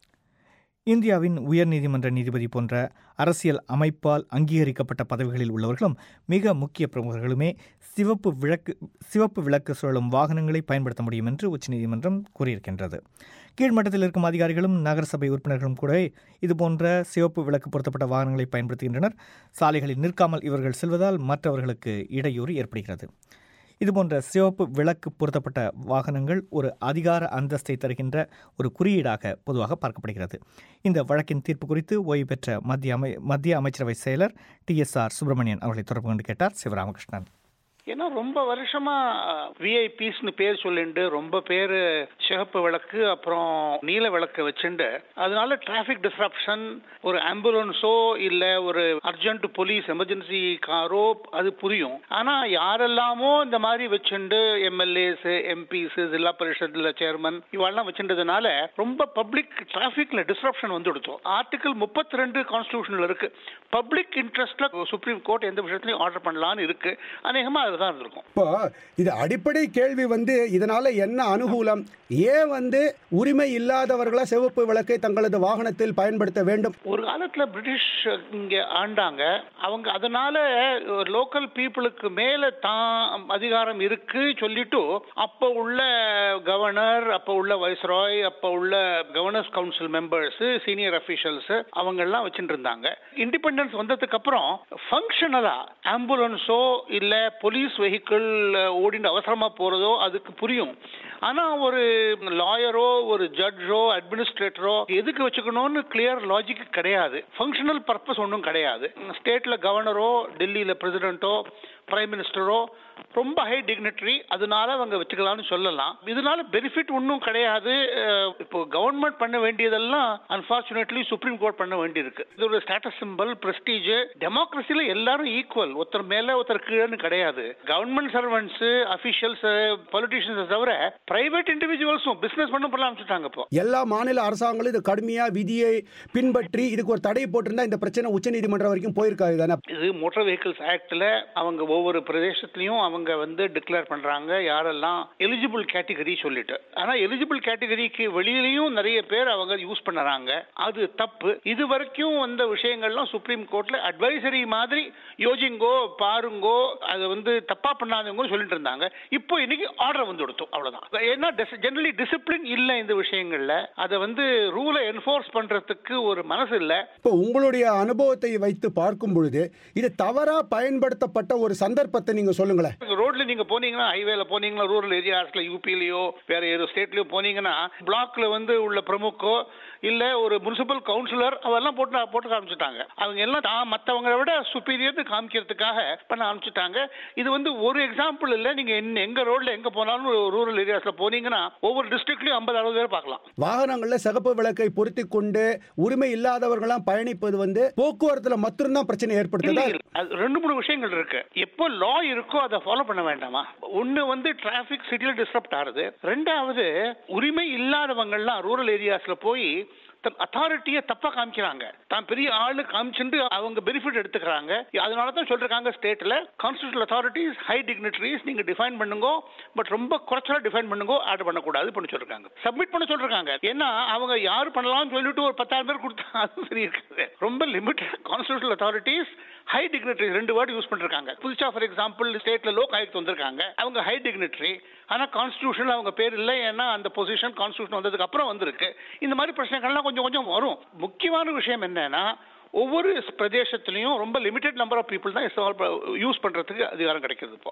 இந்தியாவின் உயர்நீதிமன்ற நீதிபதி போன்ற அரசியல் அமைப்பால் அங்கீகரிக்கப்பட்ட பதவிகளில் உள்ளவர்களும் மிக முக்கிய பிரமுகர்களுமே சிவப்பு விளக்கு சிவப்பு விளக்கு சுழலும் வாகனங்களை பயன்படுத்த முடியும் என்று உச்சநீதிமன்றம் கூறியிருக்கின்றது கீழ்மட்டத்தில் இருக்கும் அதிகாரிகளும் நகரசபை உறுப்பினர்களும் கூட இதுபோன்ற சிவப்பு விளக்கு பொருத்தப்பட்ட வாகனங்களை பயன்படுத்துகின்றனர் சாலைகளில் நிற்காமல் இவர்கள் செல்வதால் மற்றவர்களுக்கு இடையூறு ஏற்படுகிறது இதுபோன்ற சிவப்பு விளக்கு பொருத்தப்பட்ட வாகனங்கள் ஒரு அதிகார அந்தஸ்தை தருகின்ற ஒரு குறியீடாக பொதுவாக பார்க்கப்படுகிறது இந்த வழக்கின் தீர்ப்பு குறித்து ஓய்வு பெற்ற மத்திய அமை மத்திய அமைச்சரவை செயலர் டி எஸ் ஆர் சுப்பிரமணியன் அவர்களை தொடர்பு கொண்டு கேட்டார் சிவராமகிருஷ்ணன் ஏன்னா ரொம்ப வருஷமா விஐபிஸ்னு பேர் சொல்லிண்டு ரொம்ப பேர் சிவப்பு விளக்கு அப்புறம் நீல விளக்கு வச்சுண்டு அதனால டிராஃபிக் டிஸ்ரப்ஷன் ஒரு ஆம்புலன்ஸோ இல்ல ஒரு அர்ஜென்ட் போலீஸ் எமர்ஜென்சி காரோ அது புரியும் ஆனா யாரெல்லாமோ இந்த மாதிரி வச்சுண்டு எம்எல்ஏஸ் எம்பிஸ் ஜில்லா பரிஷத்ல சேர்மன் இவெல்லாம் வச்சுட்டதுனால ரொம்ப பப்ளிக் டிராஃபிக்ல டிஸ்ரப்ஷன் வந்து கொடுத்தோம் ஆர்டிகல் முப்பத்தி ரெண்டு கான்ஸ்டியூஷன்ல இருக்கு பப்ளிக் இன்ட்ரெஸ்ட்ல சுப்ரீம் கோர்ட் எந்த விஷயத்திலையும் ஆர்டர் பண்ணலாம்னு இருக்கு அநேகமா அதுதான் இருந்திருக்கும் இப்போ இது அடிப்படை கேள்வி வந்து இதனால என்ன அனுகூலம் ஏன் வந்து உரிமை இல்லாதவர்களா சிவப்பு விளக்கை தங்களது வாகனத்தில் பயன்படுத்த வேண்டும் ஒரு காலத்துல பிரிட்டிஷ் இங்க ஆண்டாங்க அவங்க அதனால லோக்கல் பீப்புளுக்கு மேல தான் அதிகாரம் இருக்கு சொல்லிட்டு அப்ப உள்ள கவர்னர் அப்ப உள்ள வைஸ்ராய் அப்ப உள்ள governors council members senior officials அவங்க எல்லாம் வச்சுட்டு இருந்தாங்க இண்டிபெண்டன்ஸ் வந்ததுக்கு அப்புறம் ஃபங்க்ஷனலா ஆம்புலன்ஸோ இல்ல போலீஸ் வெஹிக்கிள் ஓடிட்டு அவசரமா போறதோ அதுக்கு புரியும் ஆனா ஒரு லாயரோ ஒரு ஜட்ஜோ அட்மினிஸ்ட்ரேட்டரோ எதுக்கு வச்சுக்கணும்னு கிளியர் லாஜிக் கிடையாது ஃபங்க்ஷனல் பர்பஸ் ஒன்றும் கிடையாது ஸ்டேட்ல கவர்னரோ டெல்லியில பிரசிடென்ட்டோ பிரைம் மினிஸ்டரோ ரொம்ப ஹை டிக்னிட்டரி அதனால அவங்க வச்சுக்கலாம்னு சொல்லலாம் இதனால பெனிஃபிட் ஒன்றும் கிடையாது அஹ் இப்போ கவர்மெண்ட் பண்ண வேண்டியதெல்லாம் அன்பார்ச்சுனேட்லி சுப்ரீம் கோர்ட் பண்ண வேண்டியிருக்கு இது ஒரு ஸ்டேட்டஸ் சிம்பிள் பிரஸ்டீஜ் டெமோக்ரஸில எல்லாரும் ஈக்குவல் ஒருத்தர் மேல ஒருத்தர் கீழேன்னு கிடையாது கவர்மெண்ட் சர்வன்ட்ஸ் அபிஷியல்ஸ் பொலிட்டிஷியன்ஸ் தவிர பிரைவேட் இண்டிவிஜுவல்ஸும் பிசினஸ் பண்ண பண்ண ஆரம்பிச்சுட்டாங்க இப்போ எல்லா மாநில அரசாங்கங்களும் இது கடுமையா விதியை பின்பற்றி இதுக்கு ஒரு தடை போட்டிருந்தா இந்த பிரச்சனை உச்சநீதிமன்றம் வரைக்கும் போயிருக்காது தானே இது மோட்டார் வெஹிக்கிள்ஸ் ஆக்ட்ல அவங்க ஒவ்வொரு பிரதேசத்திலையும் அவங்க வந்து டிக்ளேர் பண்றாங்க யாரெல்லாம் எலிஜிபிள் கேட்டகரி சொல்லிட்டு ஆனா எலிஜிபிள் கேட்டகரிக்கு வெளியிலயும் நிறைய பேர் அவங்க யூஸ் பண்ணறாங்க அது தப்பு இது வரைக்கும் வந்த விஷயங்கள்லாம் சுப்ரீம் கோர்ட்ல அட்வைசரி மாதிரி யோசிங்கோ பாருங்கோ அதை வந்து தப்பா பண்ணாதவங்க சொல்லிட்டு இருந்தாங்க இப்போ இன்னைக்கு ஆர்டர் வந்து கொடுத்தோம் அவ்வளவுதான் ஏன்னா ஜெனரலி டிசிப்ளின் இல்ல இந்த விஷயங்கள்ல அதை வந்து ரூலை என்ஃபோர்ஸ் பண்றதுக்கு ஒரு மனசு இல்ல இப்போ உங்களுடைய அனுபவத்தை வைத்து பார்க்கும் பொழுது இது தவறா பயன்படுத்தப்பட்ட ஒரு சந்தர்ப்பத்தை நீங்க சொல்லுங்களேன் ரோட்ல நீங்க போனீங்கன்னா ஹைவேல போனீங்கன்னா ரூரல் ஏரியாஸ்ல யூபிலயோ வேற ஏதோ ஸ்டேட்லயோ போனீங்கன்னா பிளாக்ல வந்து உள்ள பிரமுக்கோ இல்ல ஒரு முனிசிபல் கவுன்சிலர் அவெல்லாம் போட்டு போட்டு காமிச்சிட்டாங்க அவங்க எல்லாம் தான் மத்தவங்களை விட சுப்பீரியர்னு காமிக்கிறதுக்காக பண்ண ஆரம்பிச்சுட்டாங்க இது வந்து ஒரு எக்ஸாம்பிள் இல்ல நீங்க என்ன- எங்க ரோட்ல எங்க போனாலும் ரூரல் ஏரியாஸ்ல போனீங்கன்னா ஒவ்வொரு டிஸ்ட்ரிக்ட்லயும் ஐம்பது அறுபது பேர் பார்க்கலாம் வாகனங்கள்ல சிகப்பு விளக்கை பொருத்தி கொண்டு உரிமை இல்லாதவர்களாம் பயணிப்பது வந்து போக்குவரத்துல மட்டும்தான் பிரச்சனை இல்ல, ஏற்படுத்துதா இல்ல. அது ரெண்டு மூணு விஷயங்கள் இருக்கு எப்போ லா இருக்கோ அதை ஃபாலோ பண்ண வேண்டாமா ஒண்ணு வந்து டிராபிக் சிட்டில டிஸ்டர்ப்ட் ஆகுது ரெண்டாவது உரிமை இல்லாதவங்கலாம் ரூரல் ஏரியாஸ்ல போய் அத்தாரிட்டியை தப்பா காமிக்கிறாங்க தான் பெரிய ஆளு காமிச்சுட்டு அவங்க பெனிஃபிட் எடுத்துக்கிறாங்க அதனால தான் சொல்றாங்க ஸ்டேட்ல கான்ஸ்டியூஷனல் அத்தாரிட்டிஸ் ஹை டிக்னிட்டரிஸ் நீங்க டிஃபைன் பண்ணுங்க பட் ரொம்ப குறைச்சலா டிஃபைன் பண்ணுங்க ஆட் பண்ணக்கூடாது பண்ண சொல்றாங்க சப்மிட் பண்ண சொல்றாங்க ஏன்னா அவங்க யாரு பண்ணலாம்னு சொல்லிட்டு ஒரு பத்தாயிரம் பேர் கொடுத்தா அது சரி இருக்காது ரொம்ப limited constitutional authorities high dignitary ரெண்டு வேர்டு யூஸ் பண்ணிருக்காங்க புதுசா ஃபார் எக்ஸாம்பிள் ஸ்டேட்ல லோக் ஆயுக்த் வந்திருக்காங்க அவங்க ஹை டிக்னிட்டரி ஆனா கான்ஸ்டியூஷன் அவங்க பேர் இல்லை ஏன்னா அந்த பொசிஷன் கான்ஸ்டியூஷன் வந்ததுக்கு அப்புறம் வந்திருக்கு இந்த மாதிரி பிரச்சனைகள்லாம் கொஞ்சம் கொஞ்சம் வரும் முக்கியமான விஷயம் என்னன்னா ஒவ்வொரு பிரதேசத்திலையும் ரொம்ப லிமிடெட் நம்பர் ஆஃப் பீப்புள் தான் யூஸ் பண்றதுக்கு அதிகாரம் கிடைக்கிறது இப்போ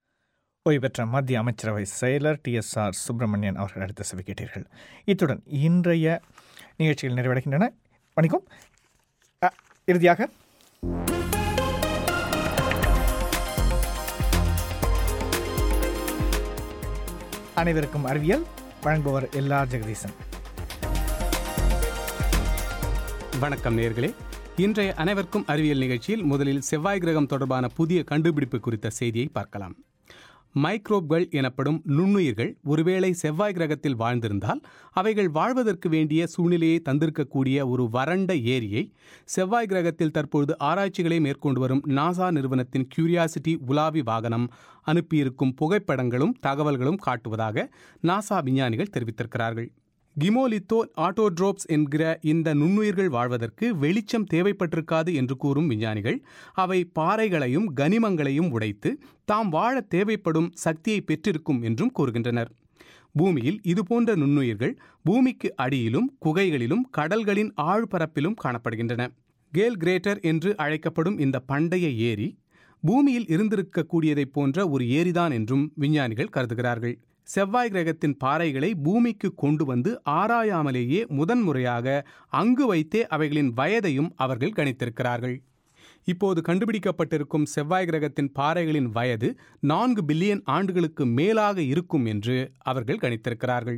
ஓய்வு பெற்ற மத்திய அமைச்சரவை செயலர் டி எஸ் ஆர் சுப்பிரமணியன் அவர்கள் அடுத்த செவி கேட்டீர்கள் இத்துடன் இன்றைய நிகழ்ச்சிகள் நிறைவடைகின்றன வணக்கம் அ, இறுதியாக அனைவருக்கும் அறிவியல் வழங்குபவர் எல்ஆர் ஜெகதீசன் வணக்கம் நேர்களே இன்றைய அனைவருக்கும் அறிவியல் நிகழ்ச்சியில் முதலில் செவ்வாய் கிரகம் தொடர்பான புதிய கண்டுபிடிப்பு குறித்த செய்தியை பார்க்கலாம் மைக்ரோப்கள் எனப்படும் நுண்ணுயிர்கள் ஒருவேளை செவ்வாய் கிரகத்தில் வாழ்ந்திருந்தால் அவைகள் வாழ்வதற்கு வேண்டிய சூழ்நிலையை தந்திருக்கக்கூடிய ஒரு வறண்ட ஏரியை செவ்வாய் கிரகத்தில் தற்பொழுது ஆராய்ச்சிகளை மேற்கொண்டு வரும் நாசா நிறுவனத்தின் கியூரியாசிட்டி உலாவி வாகனம் அனுப்பியிருக்கும் புகைப்படங்களும் தகவல்களும் காட்டுவதாக நாசா விஞ்ஞானிகள் தெரிவித்திருக்கிறார்கள் கிமோலித்தோ ஆட்டோட்ரோப்ஸ் என்கிற இந்த நுண்ணுயிர்கள் வாழ்வதற்கு வெளிச்சம் தேவைப்பட்டிருக்காது என்று கூறும் விஞ்ஞானிகள் அவை பாறைகளையும் கனிமங்களையும் உடைத்து தாம் வாழ தேவைப்படும் சக்தியை பெற்றிருக்கும் என்றும் கூறுகின்றனர் பூமியில் இதுபோன்ற நுண்ணுயிர்கள் பூமிக்கு அடியிலும் குகைகளிலும் கடல்களின் ஆழ்பரப்பிலும் காணப்படுகின்றன கேல் கிரேட்டர் என்று அழைக்கப்படும் இந்த பண்டைய ஏரி பூமியில் இருந்திருக்கக்கூடியதைப் போன்ற ஒரு ஏரிதான் என்றும் விஞ்ஞானிகள் கருதுகிறார்கள் செவ்வாய் கிரகத்தின் பாறைகளை பூமிக்கு கொண்டு வந்து ஆராயாமலேயே முதன்முறையாக அங்கு வைத்தே அவைகளின் வயதையும் அவர்கள் கணித்திருக்கிறார்கள் இப்போது கண்டுபிடிக்கப்பட்டிருக்கும் செவ்வாய் கிரகத்தின் பாறைகளின் வயது நான்கு பில்லியன் ஆண்டுகளுக்கு மேலாக இருக்கும் என்று அவர்கள் கணித்திருக்கிறார்கள்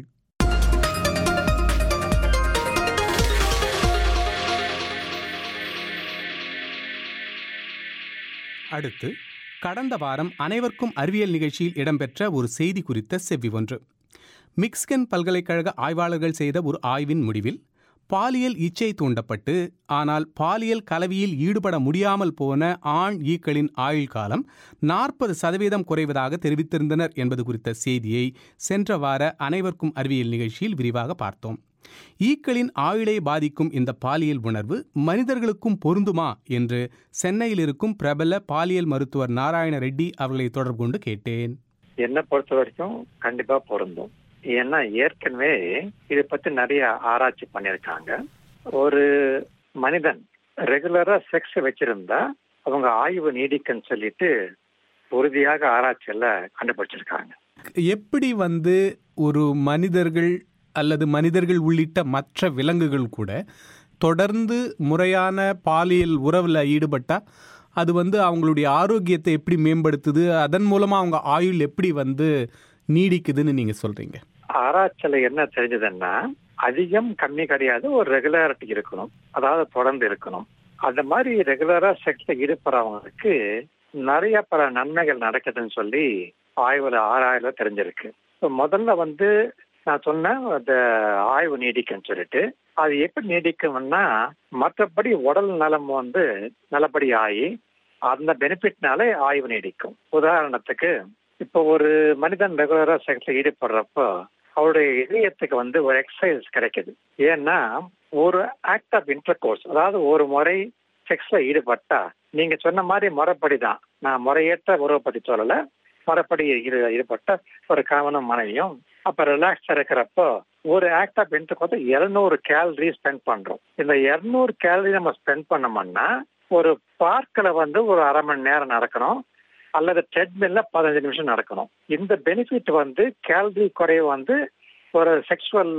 அடுத்து கடந்த வாரம் அனைவருக்கும் அறிவியல் நிகழ்ச்சியில் இடம்பெற்ற ஒரு செய்தி குறித்த செவ்வி ஒன்று மிக்ஸ்கன் பல்கலைக்கழக ஆய்வாளர்கள் செய்த ஒரு ஆய்வின் முடிவில் பாலியல் இச்சை தூண்டப்பட்டு ஆனால் பாலியல் கலவியில் ஈடுபட முடியாமல் போன ஆண் ஈக்களின் ஆயுள் காலம் நாற்பது சதவீதம் குறைவதாக தெரிவித்திருந்தனர் என்பது குறித்த செய்தியை சென்ற வார அனைவருக்கும் அறிவியல் நிகழ்ச்சியில் விரிவாக பார்த்தோம் ஈக்களின் ஆயுளை பாதிக்கும் இந்த பாலியல் உணர்வு மனிதர்களுக்கும் பொருந்துமா என்று சென்னையில் இருக்கும் பிரபல பாலியல் மருத்துவர் நாராயண ரெட்டி அவர்களை தொடர்பு கொண்டு கேட்டேன் என்னை பொறுத்த வரைக்கும் கண்டிப்பா பொருந்தும் ஏன்னா ஏற்கனவே இதை பத்தி நிறைய ஆராய்ச்சி பண்ணியிருக்காங்க ஒரு மனிதன் ரெகுலரா செக்ஸ் வச்சிருந்தா அவங்க ஆய்வு நீடிக்குன்னு சொல்லிட்டு உறுதியாக ஆராய்ச்சியில கண்டுபிடிச்சிருக்காங்க எப்படி வந்து ஒரு மனிதர்கள் அல்லது மனிதர்கள் உள்ளிட்ட மற்ற விலங்குகள் கூட தொடர்ந்து முறையான பாலியல் உறவில் ஈடுபட்டா அது வந்து அவங்களுடைய ஆரோக்கியத்தை எப்படி மேம்படுத்துது அதன் மூலமா அவங்க ஆயுள் எப்படி வந்து நீடிக்குதுன்னு நீங்க சொல்றீங்க ஆராய்ச்சியில என்ன தெரிஞ்சதுன்னா அதிகம் கம்மி கிடையாது ஒரு ரெகுலாரிட்டி இருக்கணும் அதாவது தொடர்ந்து இருக்கணும் அந்த மாதிரி ரெகுலரா செக்ஸ்ல ஈடுபடுறவங்களுக்கு நிறைய பல நன்மைகள் நடக்குதுன்னு சொல்லி ஆய்வுல ஆராய்வுல தெரிஞ்சிருக்கு முதல்ல வந்து நான் சொன்னேன் அந்த ஆய்வு நீடிக்குன்னு சொல்லிட்டு அது எப்படி நீடிக்கும்னா மற்றபடி உடல் நலம் வந்து நல்லபடி ஆகி அந்த பெனிஃபிட்னாலே ஆய்வு நீடிக்கும் உதாரணத்துக்கு இப்போ ஒரு மனிதன் ரெகுலரா செக்ஸ்ல ஈடுபடுறப்போ அவருடைய இதயத்துக்கு வந்து ஒரு எக்ஸசைஸ் கிடைக்குது ஏன்னா ஒரு ஆக்ட் ஆஃப் இன்டர்கோர்ஸ் அதாவது ஒரு முறை செக்ஸ்ல ஈடுபட்டா நீங்க சொன்ன மாதிரி முறைப்படி தான் நான் முறையற்ற உறவை பத்தி சொல்லல முறைப்படி ஈடுபட்ட ஒரு கணவனும் மனைவியும் அப்ப ரிலாக்ஸா இருக்கிறப்போ ஒரு ஆக்ட் ஆஃப் இன்டர்கோர்ஸ் இருநூறு கேலரி ஸ்பெண்ட் பண்றோம் இந்த இருநூறு கேலரி நம்ம ஸ்பெண்ட் பண்ணோம்னா ஒரு பார்க்கில் வந்து ஒரு அரை மணி நேரம் நடக்கணும் அல்லது ட்ரெட்மில்ல பதினஞ்சு நிமிஷம் நடக்கணும் இந்த பெனிஃபிட் வந்து கேலரி குறைவு வந்து ஒரு செக்ஷுவல்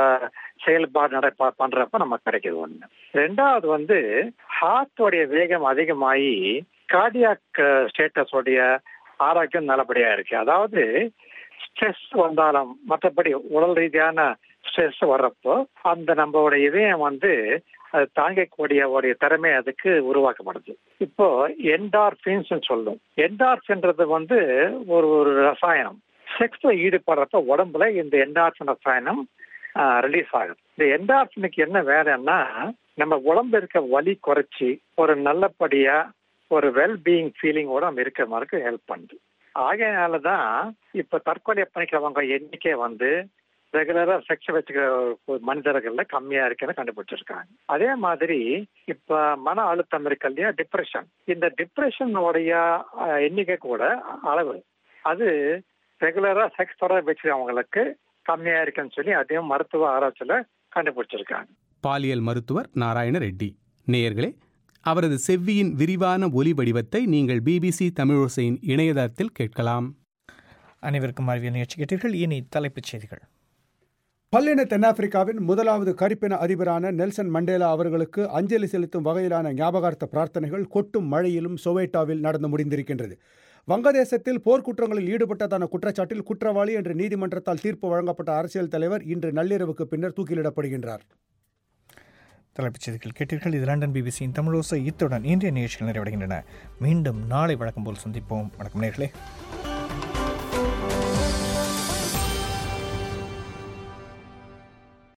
செயல்பாடு நட பண்றப்ப நமக்கு கிடைக்குது ஒண்ணு ரெண்டாவது வந்து ஹார்ட்டோடைய வேகம் அதிகமாகி கார்டியாக் ஸ்டேட்டஸ் உடைய ஆரோக்கியம் நல்லபடியா இருக்கு அதாவது ஸ்ட்ரெஸ் வந்தாலும் மற்றபடி உடல் ரீதியான ஸ்ட்ரெஸ் வர்றப்போ அந்த நம்மளோட இதயம் வந்து அது தாங்கக்கூடிய ஒரு திறமை அதுக்கு உருவாக்கப்படுது இப்போ என்டார்பின்ஸ் சொல்லும் என்டார்பின்றது வந்து ஒரு ஒரு ரசாயனம் செக்ஸ்ல ஈடுபடுறப்ப உடம்புல இந்த என்டார்பின் ரசாயனம் ரிலீஸ் ஆகுது இந்த என்டார்பினுக்கு என்ன வேலைன்னா நம்ம உடம்புல இருக்க வலி குறைச்சி ஒரு நல்லபடியா ஒரு வெல் பீயிங் ஃபீலிங்கோட நம்ம இருக்கிற மாதிரி ஹெல்ப் பண்ணுது ஆகையினால தான் இப்ப தற்கொலை பண்ணிக்கிறவங்க எண்ணிக்கை வந்து ரெகுலரா செக்ஸ் வச்சுக்கிற மனிதர்கள்ல கம்மியா இருக்குன்னு கண்டுபிடிச்சிருக்காங்க அதே மாதிரி இப்ப மன அழுத்தம் இருக்கு இல்லையா டிப்ரெஷன் இந்த டிப்ரெஷனுடைய எண்ணிக்கை கூட அளவு அது ரெகுலரா செக்ஸ் தொடர் வச்சுக்கிறவங்களுக்கு கம்மியா இருக்குன்னு சொல்லி அதையும் மருத்துவ ஆராய்ச்சியில கண்டுபிடிச்சிருக்காங்க பாலியல் மருத்துவர் நாராயண ரெட்டி நேயர்களே அவரது செவ்வியின் விரிவான ஒலி வடிவத்தை நீங்கள் பிபிசி தமிழோசையின் இணையதளத்தில் கேட்கலாம் அனைவருக்கும் அறிவியல் நிகழ்ச்சி கேட்டீர்கள் இனி தலைப்புச் செய்திகள் பல்லின தென்னாப்பிரிக்காவின் முதலாவது கருப்பின அதிபரான நெல்சன் மண்டேலா அவர்களுக்கு அஞ்சலி செலுத்தும் வகையிலான ஞாபகார்த்த பிரார்த்தனைகள் கொட்டும் மழையிலும் சொவேட்டாவில் நடந்து முடிந்திருக்கின்றது வங்கதேசத்தில் போர்க்குற்றங்களில் ஈடுபட்டதான குற்றச்சாட்டில் குற்றவாளி என்று நீதிமன்றத்தால் தீர்ப்பு வழங்கப்பட்ட அரசியல் தலைவர் இன்று நள்ளிரவுக்கு பின்னர் தூக்கிலிடப்படுகின்றார் தலைப்புச் செய்திகள் கேட்டீர்கள் இது லண்டன் பிபிசியின் தமிழோசை இத்துடன் இன்றைய நிகழ்ச்சிகள் நிறைவடைகின்றன மீண்டும் நாளை வழக்கம் போல் சந்திப்போம் வணக்கம் நேர்களே